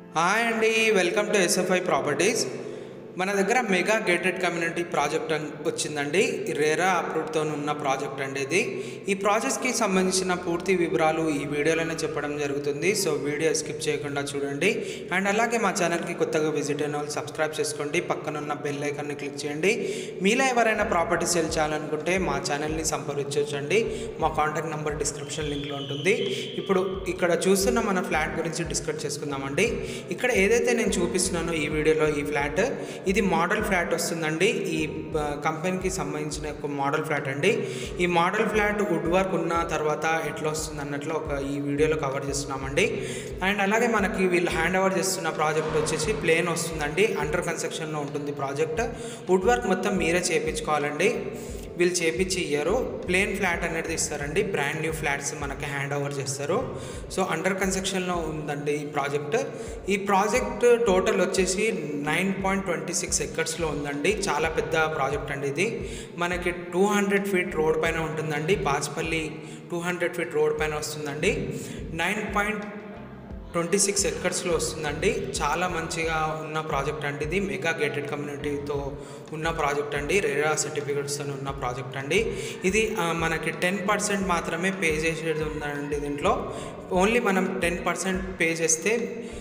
hi అండి welcome to SFI properties మన దగ్గర మెగా గేటెడ్ కమ్యూనిటీ ప్రాజెక్ట్ అన్- వచ్చిందండి రేరా అప్రూవ్డ్తో ఉన్న ప్రాజెక్ట్ అండి ఇది ఈ ప్రాజెక్ట్కి సంబంధించిన పూర్తి వివరాలు ఈ వీడియోలోనే చెప్పడం జరుగుతుంది సో వీడియో స్కిప్ చేయకుండా చూడండి అండ్ అలాగే మా ఛానల్కి కొత్తగా విజిట్ అయిన వాళ్ళు సబ్స్క్రైబ్ చేసుకోండి పక్కన ఉన్న బెల్ ఐకాన్ని క్లిక్ చేయండి మీలో ఎవరైనా ప్రాపర్టీ సేల్ చేయాలనుకుంటే మా ఛానల్ని సంప్రదించవచ్చండి మా కాంటాక్ట్ నెంబర్ డిస్క్రిప్షన్ లింక్లో ఉంటుంది ఇప్పుడు ఇక్కడ చూస్తున్న మన ఫ్లాట్ గురించి డిస్కస్ చేసుకుందామండి ఇక్కడ ఏదైతే నేను చూపిస్తున్నానో ఈ వీడియోలో ఈ ఫ్లాట్ ఇది మోడల్ ఫ్లాట్ వస్తుందండి ఈ ఆ, కంపెనీకి సంబంధించిన ఒక మోడల్ ఫ్లాట్ అండి ఈ మోడల్ ఫ్లాట్ వుడ్ వర్క్ ఉన్న తర్వాత ఎట్లా వస్తుంది అన్నట్లు ఒక ఈ వీడియోలో కవర్ చేస్తున్నామండి అండ్ అలాగే మనకి వీళ్ళు హ్యాండ్ ఓవర్ చేస్తున్న ప్రాజెక్ట్ వచ్చేసి ప్లేన్ వస్తుందండి అండర్ కన్స్ట్రక్షన్లో ఉంటుంది ప్రాజెక్ట్ వుడ్ వర్క్ మొత్తం మీరే చేయించుకోవాలండి వీళ్ళు చేపించి ఇయ్యరు ప్లేన్ ఫ్లాట్ అనేది ఇస్తారండి బ్రాండ్ న్యూ ఫ్లాట్స్ మనకి హ్యాండ్ ఓవర్ చేస్తారు సో అండర్ కన్స్ట్రక్షన్లో ఉందండి ఈ ప్రాజెక్ట్ ఈ ప్రాజెక్ట్ టోటల్ వచ్చేసి నైన్ పాయింట్ ట్వంటీ సిక్స్ ఎకర్స్లో ఉందండి చాలా పెద్ద ప్రాజెక్ట్ అండి ఇది మనకి టూ హండ్రెడ్ ఫీట్ రోడ్ పైన ఉంటుందండి Bajpalli two hundred feet road పైన వస్తుందండి నైన్ పాయింట్ ట్వంటీ సిక్స్ ఎకర్స్లో వస్తుందండి చాలా మంచిగా ఉన్న ప్రాజెక్ట్ అండి ఇది మెగా గేటెడ్ కమ్యూనిటీతో ఉన్న ప్రాజెక్ట్ అండి రేరా సర్టిఫికెట్స్తో ఉన్న ప్రాజెక్ట్ అండి ఇది ఆ, మనకి టెన్ పర్సెంట్ మాత్రమే పే చేసేది ఉందండి దీంట్లో ఓన్లీ మనం టెన్ పర్సెంట్ పే చేస్తే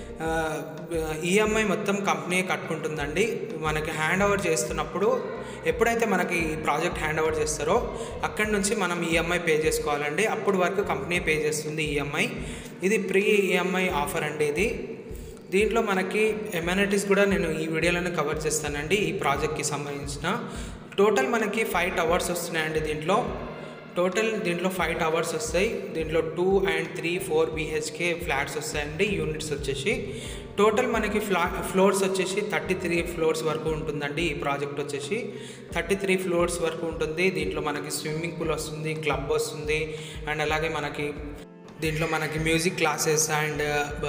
ఈఎంఐ మొత్తం కంపెనీ కట్టుకుంటుందండి మనకి హ్యాండ్ ఓవర్ చేస్తున్నప్పుడు ఎప్పుడైతే మనకి ఈ ప్రాజెక్ట్ హ్యాండ్ ఓవర్ చేస్తారో అక్కడి నుంచి మనం ఈఎంఐ పే చేసుకోవాలండి అప్పుడు వరకు కంపెనీ పే చేస్తుంది ఈఎంఐ ఇది ప్రీ ఈఎంఐ ఆఫర్ అండి ఇది దీంట్లో మనకి ఎమ్యూనిటీస్ కూడా నేను ఈ వీడియోలోనే కవర్ చేస్తానండి ఈ ప్రాజెక్ట్కి సంబంధించిన టోటల్ మనకి ఫైవ్ టవర్స్ వస్తున్నాయండి దీంట్లో టోటల్ దీంట్లో ఫైవ్ టవర్స్ వస్తాయి దీంట్లో two and three four B H K flats వస్తాయండి యూనిట్స్ వచ్చేసి టోటల్ మనకి ఫ్లా ఫ్లోర్స్ వచ్చేసి థర్టీ త్రీ ఫ్లోర్స్ వరకు ఉంటుందండి ఈ ప్రాజెక్ట్ వచ్చేసి థర్టీ త్రీ ఫ్లోర్స్ వరకు ఉంటుంది దీంట్లో మనకి స్విమ్మింగ్ పూల్ వస్తుంది క్లబ్ వస్తుంది అండ్ అలాగే మనకి దీంట్లో మనకి music classes and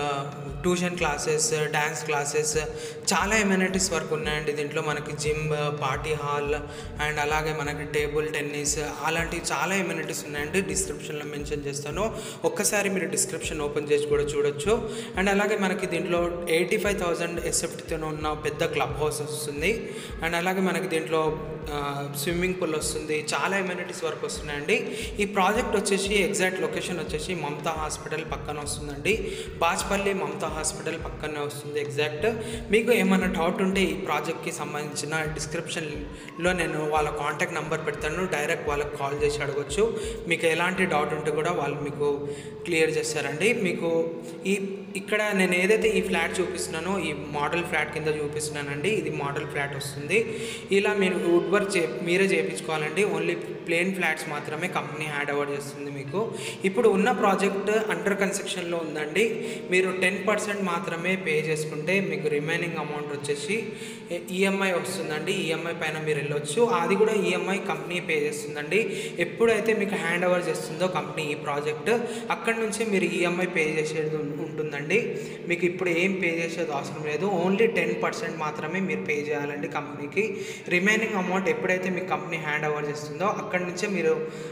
tuition classes dance classes చాలా ఎమ్యూనిటీస్ వరకు ఉన్నాయండి దీంట్లో మనకి జిమ్ పార్టీ హాల్ అండ్ అలాగే మనకి టేబుల్ టెన్నిస్ అలాంటివి చాలా ఎమ్యూనిటీస్ ఉన్నాయండి డిస్క్రిప్షన్లో మెన్షన్ చేస్తాను ఒక్కసారి మీరు డిస్క్రిప్షన్ ఓపెన్ చేసి కూడా చూడొచ్చు అండ్ అలాగే మనకి దీంట్లో ఎయిటీ ఫైవ్ థౌజండ్ ఎస్ఎఫ్టీతో ఉన్న పెద్ద క్లబ్ హౌస్ వస్తుంది అండ్ అలాగే మనకి దీంట్లో స్విమ్మింగ్ పూల్ వస్తుంది చాలా ఎమ్యూనిటీస్ వరకు వస్తున్నాయండి ఈ ప్రాజెక్ట్ వచ్చేసి ఎగ్జాక్ట్ లొకేషన్ వచ్చేసి మమతా హాస్పిటల్ పక్కన వస్తుందండి బాజ్పల్లి మమతా హాస్పిటల్ పక్కనే వస్తుంది ఎగ్జాక్ట్ మీకు ఏమైనా డౌట్ ఉంటే ఈ ప్రాజెక్ట్కి సంబంధించిన డిస్క్రిప్షన్లో నేను వాళ్ళ కాంటాక్ట్ నెంబర్ పెడతాను డైరెక్ట్ వాళ్ళకి కాల్ చేసి అడగొచ్చు మీకు ఎలాంటి డౌట్ ఉంటే కూడా వాళ్ళు మీకు క్లియర్ చేస్తారండి మీకు ఈ ఇక్కడ నేను ఏదైతే ఈ ఫ్లాట్ చూపిస్తున్నానో ఈ మోడల్ ఫ్లాట్ కింద చూపిస్తున్నానండి ఇది మోడల్ ఫ్లాట్ వస్తుంది ఇలా మీరు వుడ్ వర్క్ చే మీరే చేయించుకోవాలండి ఓన్లీ ప్లేన్ ఫ్లాట్స్ మాత్రమే కంపెనీ హ్యాండ్ ఓవర్ చేస్తుంది మీకు ఇప్పుడు ఉన్న ప్రాజెక్ట్ అండర్ కన్స్ట్రక్షన్లో ఉందండి మీరు టెన్ పర్సెంట్ మాత్రమే పే చేసుకుంటే మీకు రిమైనింగ్ అమౌంట్ వచ్చేసి ఈఎంఐ వస్తుందండి ఈఎంఐ పైన మీరు వెళ్ళొచ్చు అది కూడా ఈఎంఐ కంపెనీ పే చేస్తుందండి ఎప్పుడైతే మీకు హ్యాండ్ ఓవర్ చేస్తుందో కంపెనీ ఈ ప్రాజెక్ట్ అక్కడ నుంచి మీరు ఈఎంఐ పే చేసేది ఉం- ఉంటుందండి మీకు ఇప్పుడు ఏం పే చేసేది అవసరం లేదు ఓన్లీ టెన్ పర్సెంట్ మాత్రమే మీరు పే చేయాలండి కంపెనీకి రిమైనింగ్ అమౌంట్ ఎప్పుడైతే మీకు కంపెనీ హ్యాండ్ ఓవర్ చేస్తుందో అక్కడి నుంచే మీరు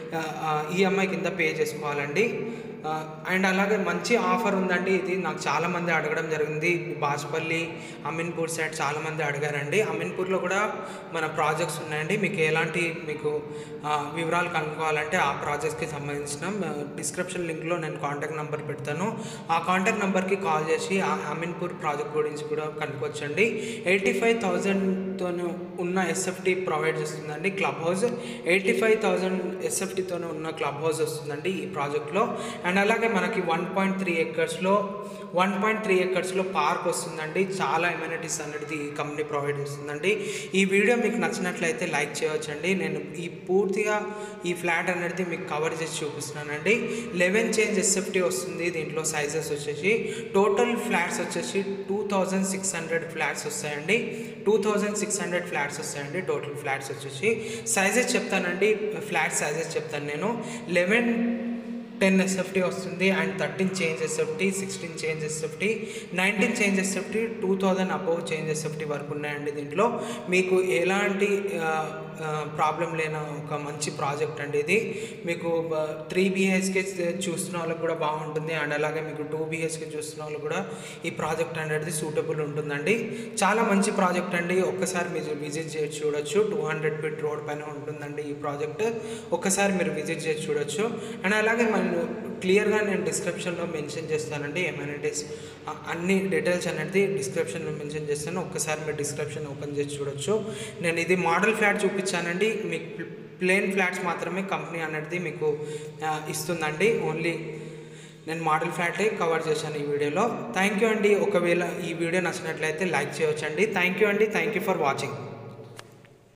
ఈఎంఐ కింద పే చేసుకోవాలండి ఆ, అండ్ అలాగే మంచి ఆఫర్ ఉందండి ఇది నాకు చాలామంది అడగడం జరిగింది బాజ్పల్లి అమీన్పూర్ సైడ్ చాలామంది అడిగారండి అమీన్పూర్లో కూడా మన ప్రాజెక్ట్స్ ఉన్నాయండి మీకు ఎలాంటి మీకు ఆ, వివరాలు కనుక్కోవాలంటే ఆ ప్రాజెక్ట్స్కి సంబంధించిన డిస్క్రిప్షన్ లింక్లో నేను కాంటాక్ట్ నెంబర్ పెడతాను ఆ కాంటాక్ట్ నెంబర్కి కాల్ చేసి ఆ అమీన్పూర్ ప్రాజెక్ట్ గురించి కూడా కనుక్కోవచ్చండి ఎయిటీ ఫైవ్ థౌజండ్తో ఉన్న ఎస్ఎఫ్టీ ప్రొవైడ్ చేస్తుందండి club house eighty five thousand ఎస్ఎఫ్టీతో ఉన్న క్లబ్ హౌస్ వస్తుందండి ఈ ప్రాజెక్ట్లో అండ్ అలాగే మనకి వన్ పాయింట్ త్రీ ఎకర్స్లో వన్ పాయింట్ త్రీ ఎకర్స్లో పార్క్ వస్తుందండి చాలా ఎమ్యూనిటీస్ అనేది ఈ కంపెనీ ప్రొవైడ్ చేస్తుందండి ఈ వీడియో మీకు నచ్చినట్లయితే లైక్ చేయవచ్చండి నేను ఈ పూర్తిగా ఈ ఫ్లాట్ అనేది మీకు కవర్ చేసి చూపిస్తున్నానండి లెవెన్ చేంజ్ ఎస్ఎఫ్టీ వస్తుంది దీంట్లో సైజెస్ వచ్చేసి టోటల్ ఫ్లాట్స్ వచ్చేసి two thousand six hundred flats వస్తాయండి two thousand six hundred flats వస్తాయండి టోటల్ ఫ్లాట్స్ వచ్చేసి సైజెస్ చెప్తానండి ఫ్లాట్ సైజెస్ చెప్తాను నేను లెవెన్ టెన్ ఎస్ఎఫ్టీ వస్తుంది and thirteen change SFT sixteen change SFT nineteen change SFT two thousand above change SFT వరకు ఉన్నాయండి దీంట్లో మీకు ఎలాంటి ప్రాబ్లం లేని ఒక మంచి ప్రాజెక్ట్ అండి ఇది మీకు త్రీ బిహెచ్కే చూస్తున్న వాళ్ళకి కూడా బాగుంటుంది అండ్ అలాగే మీకు టూ బిహెచ్కే చూస్తున్న వాళ్ళు కూడా ఈ ప్రాజెక్ట్ అనేది సూటబుల్ ఉంటుందండి చాలా మంచి ప్రాజెక్ట్ అండి ఒక్కసారి మీరు విజిట్ చేసి చూడొచ్చు టూ హండ్రెడ్ ఫీట్ రోడ్ పైన ఉంటుందండి ఈ ప్రాజెక్ట్ ఒక్కసారి మీరు విజిట్ చేసి చూడొచ్చు అండ్ అలాగే మనం క్లియర్గా నేను డిస్క్రిప్షన్లో మెన్షన్ చేస్తానండి ఎమ్యూనిటీస్ అన్ని డీటెయిల్స్ అనేది డిస్క్రిప్షన్లో మెన్షన్ చేస్తాను ఒక్కసారి మీరు డిస్క్రిప్షన్ ఓపెన్ చేసి చూడొచ్చు నేను ఇది మోడల్ ఫ్లాట్ చూపించానండి మీకు ప్లేన్ ఫ్లాట్స్ మాత్రమే కంపెనీ అనేది మీకు ఆ, ఇస్తుందండి ఓన్లీ నేను మోడల్ ఫ్లాటే కవర్ చేశాను ఈ వీడియోలో థ్యాంక్ యూ అండి ఒకవేళ ఈ వీడియో నచ్చినట్లయితే లైక్ చేయవచ్చండి థ్యాంక్ యూ అండి థ్యాంక్ యూ ఫర్ వాచింగ్